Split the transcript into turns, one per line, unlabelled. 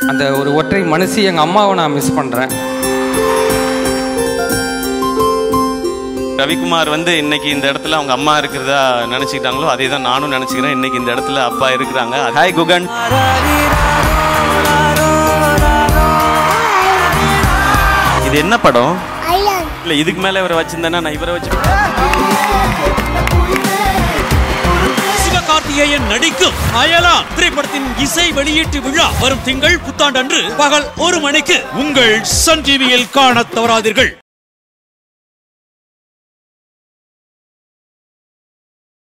அந்த ஒரு ஒற்றை மனுஷி எங்கள் அம்மாவை நான் மிஸ் பண்ணுறேன்
ரவிக்குமார் வந்து இன்னைக்கு இந்த இடத்துல அவங்க அம்மா இருக்கிறதா நினைச்சுக்கிட்டாங்களோ அதே தான் நானும் நினைச்சுக்கிறேன் இன்னைக்கு இந்த இடத்துல அப்பா இருக்கிறாங்க ஹாய் குகன் இது என்ன படம் இல்ல இதுக்கு மேல இவரை வச்சிருந்தேன்னா நான் இவரை வச்சு
சிவகார்த்திகேயன் நடிக்கும் அயலா திரைப்படத்தின் இசை வெளியீட்டு விழா வரும் திங்கள் புத்தாண்டன்று பகல் ஒரு மணிக்கு உங்கள் சன் டிவியில் காணத் தவறாதீர்கள்